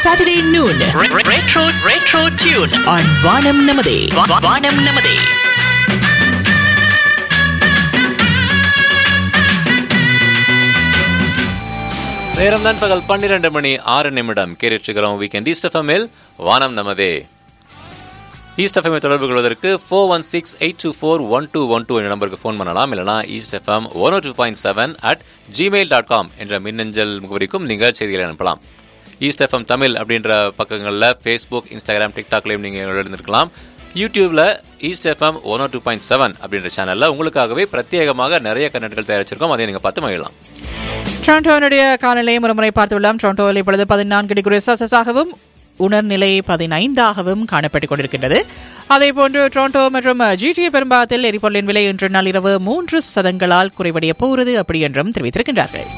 Saturday noon. Retro Retro Tune on Vanam Namade. Vanam Namade. நேரம் தான் பகல் பன்னிரண்டு மணி ஆறு நிமிடம் கேட்டுக்கிறோம் வீக்கெண்ட் ஈஸ்ட் எஃப்எம்மில் வானம் நமதே ஈஸ்ட் எஃப்எம்ஐ தொடர்பு கொள்வதற்கு four one six eight two four one two one two என்ற நம்பருக்கு ஃபோன் பண்ணலாம் இல்லைனா east FM one two point seven at Gmail dot com என்ற மின்னஞ்சல் முகவரிக்கும் நீங்கள் செய்திகளை அனுப்பலாம் ஈஸ்ட் எஃப்எம் தமிழ் அப்படின்ற பக்கங்களில் ஃபேஸ்புக் இன்ஸ்டாகிராம் டிக்டாக்லையும் நீங்கள் எழுந்திருக்கலாம் யூடியூப்ல east FM one two point seven அப்படின்ற சேனலில் உங்களுக்காகவே பிரத்யேகமாக நிறைய கண்டென்ட்கள் தயாரிச்சிருக்கோம் அதை நீங்கள் பார்த்து மகிழலாம் டொரண்டோனுடைய காலநிலையை ஒருமுறை பார்த்துள்ளோம் டொரண்டோவில் இப்பொழுது பதினான்கு டிகிரி செல்சியஸாகவும் உணர்நிலை பதினைந்தாகவும் காணப்பட்டுக் கொண்டிருக்கின்றது அதே போன்று டொரண்டோ மற்றும் ஜிடிஏ பெரும்பாகத்தில் எரிபொருளின் விலை இன்று நள்ளிரவு மூன்று சதங்களால் குறைவடைய போகிறது அப்படி என்றும் தெரிவித்திருக்கின்றார்கள்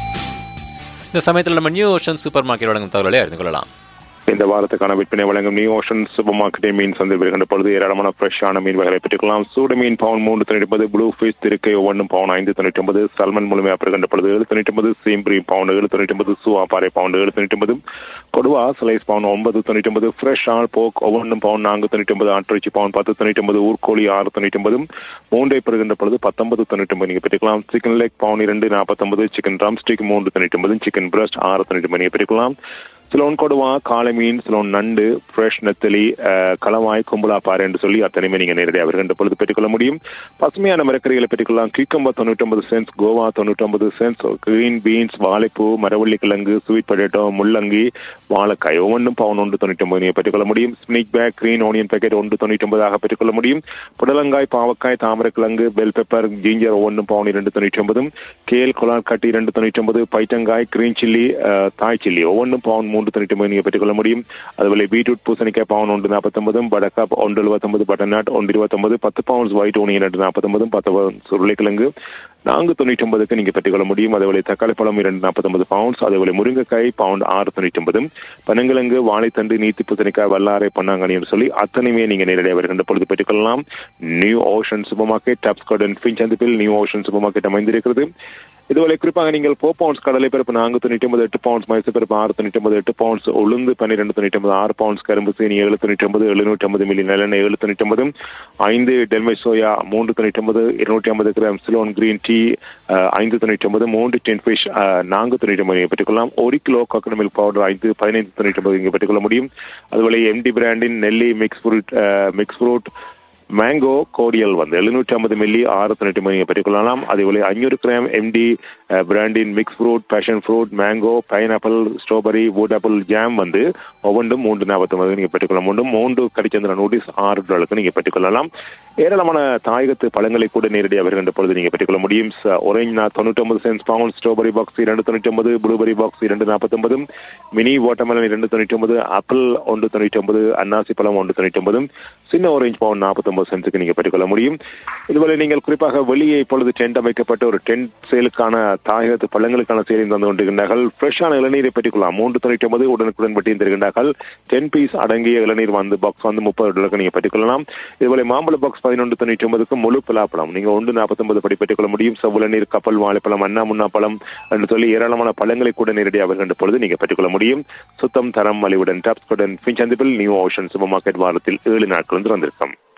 இந்த சமயத்தில் நம்ம நியூ ஓஷன் சூப்பர் மார்க்கெட் வழங்கும் தகவலை அறிந்து கொள்ளலாம் இந்த வாரத்துக்கான விற்பனை வழங்கும் நியூ ஓஷன் சூப்பர் மார்க்கெட்டை மீன் சந்தை வருகின்ற பொழுது ஏராளமான ஃப்ரெஷ்ஷான மீன் வகைகளை பெற்றுக்கலாம் சூடு மீன் பவுன் மூன்று தொண்ணூற்றி ஒன்பது ப்ளூ ஃபிஷ் திருக்கை ஒவ்வொன்றும் பவுன் ஐந்து தொண்ணூற்றி ஒன்பது சல்மன் முழுமையாக பெறுகின்ற பொழுது ஏழு தொண்ணூற்றி ஒன்பது சீம்பிரி பவுன் ஏழு தொண்ணூற்றி ஒன்பது சூவா பாறை பவுன் ஏழு தொண்ணூற்றி ஒன்பது கொடுவா ஸ்லைஸ் பவுன் ஒன்பது தொண்ணூற்றி ஒன்பது ஃப்ரெஷ் ஆல் போக் ஒவ்வொன்றும் பவுன் நான்கு தொண்ணூற்றி ஒன்பது ஆட்டிறைச்சி பவுன் பத்து தொண்ணூற்றி ஒன்பது ஊர்கோழி ஆறு தொண்ணூற்றி ஒன்பது மூன்றை பெறுகின்ற பொழுது பத்தொன்பது தொண்ணூற்றி ஒன்பது நீங்கள் பெற்றுக்கலாம் சிக்கன் லெக் பவுன் இரண்டு நாற்பத்தொன்பது சிக்கன் ட்ரம் ஸ்டிக் மூன்று தொண்ணூற்றி ஒன்பது சிக்கன் பிரஸ்ட் ஆறு தொண்ணூற்றி ஒன்பது நீங்கள் பெற்றுக்கலாம் சிலோன் கொடுவா காளை மீன் சிலோன் நண்டு ஃப்ரெஷ் நெத்தலி களவாய் கும்பலா பாறை என்று சொல்லி அத்தனையுமே நீங்க நேரடியாக வருகின்ற பொழுது பெற்றுக்கொள்ள முடியும் பசுமையான மரக்கறிகளை பெற்றுக்கொள்ளலாம் கியூக்கம்பா தொண்ணூற்றி ஒன்பது சென்ஸ் கோவா தொண்ணூற்றி ஒன்பது சென்ஸ் கிரீன் பீன்ஸ் வாழைப்பூ மரவள்ளி கிழங்கு ஸ்வீட் பொட்டேட்டோ முள்ளங்கி வாழைக்காய் ஒவ்வொன்றும் பவுன் ஒன்று தொண்ணூற்றி ஒன்பது நீங்கள் பெற்றுக்கொள்ள முடியும் snack pack green onion packet ஒன்று தொண்ணூற்றி ஒன்பதாக பெற்றுக்கொள்ள முடியும் புடலங்காய் பாவக்காய் தாமரக்கிழங்கு பெல் பெப்பர் ஜிஞ்சர் ஒவ்வொன்றும் பவுன் இரண்டு தொண்ணூற்றி ஒன்பதும் கேல் குலார் கட்டி இரண்டு தொண்ணூற்றி ஒன்பது பைட்டங்காய் கிரீன் சில்லி தாய் சில்லி ஒவ்வொன்றும் பவுன் மூன்று தொண்ணூற்றி ஒன்பது நீங்கள் பெற்றுக்கொள்ள முடியும் அதுபோல பீட்ரூட் பூசணிக்காய் பவுன் ஒன்று நாற்பத்தொன்பதும் படக்காப் ஒன்று எழுபத்தொன்பது பட்டர்நாட் ஒன்று இருபத்தொன்பது பத்து பவுன்ஸ் ஒயிட் ஓனியன் ரெண்டு நாற்பத்தொன்பதும் பத்து பவுன்ஸ் உருளைக்கிழங்கு நான்கு தொண்ணூற்றி ஒன்பதுக்கு நீங்கள் பெற்றுக்கொள்ள முடியும் அதேபோல தக்காளி பழம் இரண்டு நாற்பத்தொன்பது பவுன்ஸ் அதேபோல முருங்கைக்காய் பவுண்ட் ஆறு தொண்ணூற்றி ஒன்பதும் பனங்கிழங்கு வாழைத்தண்டு நீத்தி பூசணிக்காய் வல்லாரை பொன்னாங்கனி என்று சொல்லி அத்தனையுமே நீங்கள் நேரடியாக வருகின்ற பொழுது பெற்றுக்கொள்ளலாம் நியூ ஓஷன் சூப்பர் மார்க்கெட் டாப்ஸ்கார்டன் ஃபின் சந்திப்பில் நியூ ஓஷன் சூப்பர் மார்க்கெட் அமைந்திருக்கிறது இதுவரை குறிப்பாக நீங்கள் ஃபோர் பவுண்ட்ஸ் கடலை பருப்பு நான்கு தொண்ணூற்றி ஒன்பது எட்டு பவுண்ட்ஸ் மைசூர் பருப்பு ஆறு தொண்ணூற்றி ஒன்பது எட்டு பவுண்ட்ஸ் உளுந்து பன்னிரெண்டு தொண்ணூற்றி ஒன்பது ஆறு பவுண்ட்ஸ் கரும்பு சீனி ஏழு தொண்ணூற்றி ஒன்பது எழுநூற்றி ஐம்பது மில்லி நல்லெண்ணெய் ஏழு தொண்ணூற்றி ஒன்பது ஐந்து டெல்மை சோயா மூன்று தொண்ணூற்றி ஒன்பது இருநூற்றி ஐம்பது கிராம் சிலோன் கிரீன் டீ ஐந்து தொண்ணூற்றி ஒன்பது மூன்று டென் ஃபிஷ் நான்கு தொண்ணூற்றி ஒன்பது இங்கே பெற்றுக்கொள்ளலாம் ஒரு கிலோ கோகனட் மில்க் பவுடர் ஐந்து பதினைந்து தொண்ணூற்றி ஒன்பது இங்கே பெற்றுக்கொள்ள முடியும் அதுபோல எம்டி பிராண்டின் நெல்லி mix fruit mix fruit mango cordial வந்து எழுநூற்றி ஐம்பது மில்லி ஆறு தொண்ணூற்றி மணி பெற்றுக்கொள்ளலாம் அதேபோல ஐநூறு கிராம் எம்டி பிராண்டின் mix fruit passion fruit mango pineapple strawberry wood apple jam வந்து ஒவ்வொன்றும் மூன்று நாற்பத்தொன்பது நீங்கள் பெற்றுக்கொள்ள முடியும் மூன்று கடிச்சந்திர நோட்டீஸ் ஆறு டாலருக்கு நீங்கள் பெற்றுக்கொள்ளலாம் ஏராளமான தாயகத்து பழங்களை கூட நேரடியாக வருகின்ற பொழுது நீங்கள் பெற்றுக்கொள்ள முடியும் ஒரேஞ்ச் தொண்ணூற்றி ஒன்பது சென்ஸ் பவுண்ட் ஸ்ட்ராபெரி பாக்ஸ் இரண்டு தொண்ணூற்றி ஒன்பது ப்ளூபெரி பாக்ஸ் இரண்டு நாற்பத்தொன்பது மினி வாட்டர்மெலன் இரண்டு தொண்ணூற்றி ஒன்பது ஆப்பிள் ஒன்று தொண்ணூற்றி ஒன்பது அன்னாசி பழம் ஒன்று தொண்ணூற்றி ஒன்பது சின்ன ஆரஞ்ச் பவுண்ட் நாற்பத்தொன்பது சென்ஸுக்கு நீங்கள் பெற்றுக்கொள்ள முடியும் இதுபோல நீங்கள் குறிப்பாக வெளியே இப்பொழுது டென்ட் அமைக்கப்பட்ட ஒரு டென்ட் சேலுக்கான தாயகத்து பழங்களுக்கான சேலையும் தந்து கொண்டிருக்கின்றார்கள் ஃப்ரெஷ்ஷான இளநீரை பெற்றுக்கொள்ளலாம் மூன்று தொண்ணூற்றி ஒன்பது உடனுக்குடன் பட்டியும் தருகின்றார்கள் டென் பீஸ் அடங்கிய இளநீர் வந்து பாக்ஸ் வந்து முப்பது டாலருக்கு நீங்கள் பெற்றுக்கொள்ளலாம் இதுபோல மாம்பழ பாக்ஸ் பதினொன்று தொண்ணூற்றி ஒன்பதுக்கு முழு பலாப்பழம் நீங்கள் ஒன்று நாற்பத்தொன்பது படி பெற்றுக்கொள்ள முடியும் செவ்வளநீர் கப்பல் வாழைப்பழம் அண்ணா முன்னா பழம் என்று சொல்லி ஏராளமான பழங்களை கூட நேரடியாக வருகின்ற பொழுது நீங்கள் பெற்றுக்கொள்ள முடியும் சுத்தம் தரம் மலிவுடன் டாப்ஸ்குடன் ஃபின் சந்திப்பில் நியூ ஓஷன் சூப்பர் மார்க்கெட் வாரத்தில் ஏழு நாட்கள் வந்து வந்திருக்கும்